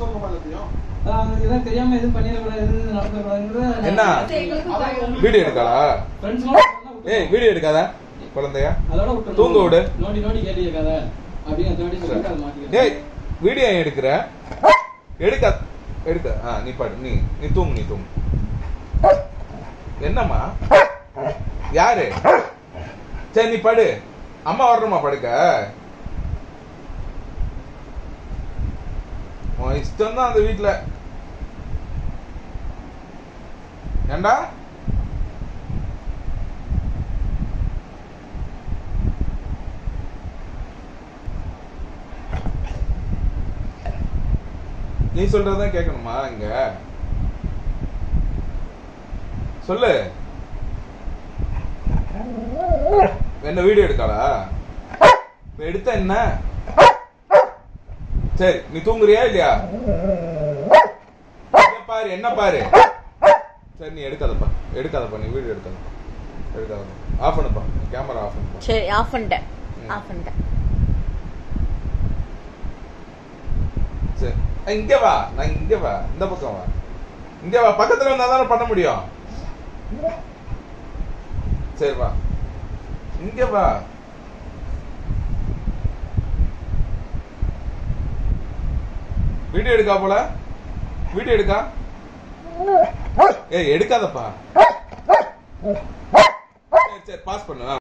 சொல்லணுமா எல்லாத்தையும் அஹ் இதெல்லாம் தெரியாம எதுவும் பண்ணிடக்கூடாது எதுவும் நடக்கக்கூடாதுங்கிறது என்ன? வீடியோ எடுக்காளா ஏய் வீடியோ எடுக்காத குழந்தையா அதோட விட்டுறணும். தூங்க விடு. நோண்டி நோண்டி கேட்டு கேட்காத அப்படின்னு அந்த வாட்டி சொல்லிட்டு அதை மாத்திக்கிறேன். ஏய் வீடியோ ஏன் எடுக்கிற எடுக்க எடுக்க ஆ நீ பாடு நீ நீ தூங்கு நீ தூங்கு என்னம்மா யாரு சரி நீ படு அம்மா வரணுமா படுக்க உன் இஷ்டம் தான் அந்த வீட்டுல ஏண்டா நீ சொல்றதான் கேட்கணுமா இங்க சொல்லு என்ன வீடியோ எடுக்காளா இப்ப எடுத்த என்ன சரி நீ தூங்குறியா இல்லையா இங்க பாரு என்ன பாரு சரி நீ எடுக்காதப்பா எடுக்காதப்பா நீ வீடியோ எடுக்காதப்பா எடுக்காதப்பா ஆஃப் பண்ணுப்பா கேமரா ஆஃப் பண்ணுப்பா சரி ஆஃப் பண்ணிட்டேன் ஆஃப் பண்ணிட்டேன் சரி அஹ் இங்க வா நான் இங்க வா இந்த பக்கம் வா இங்க வா பக்கத்துல வந்தா தானே பண்ண முடியும் சரி வா இங்க வா வீடியோ எடுக்கா போல வீடியோ எடுக்கா ஏய் எடுக்காதப்பா சரி சரி பாஸ் பண்ணு ஆ.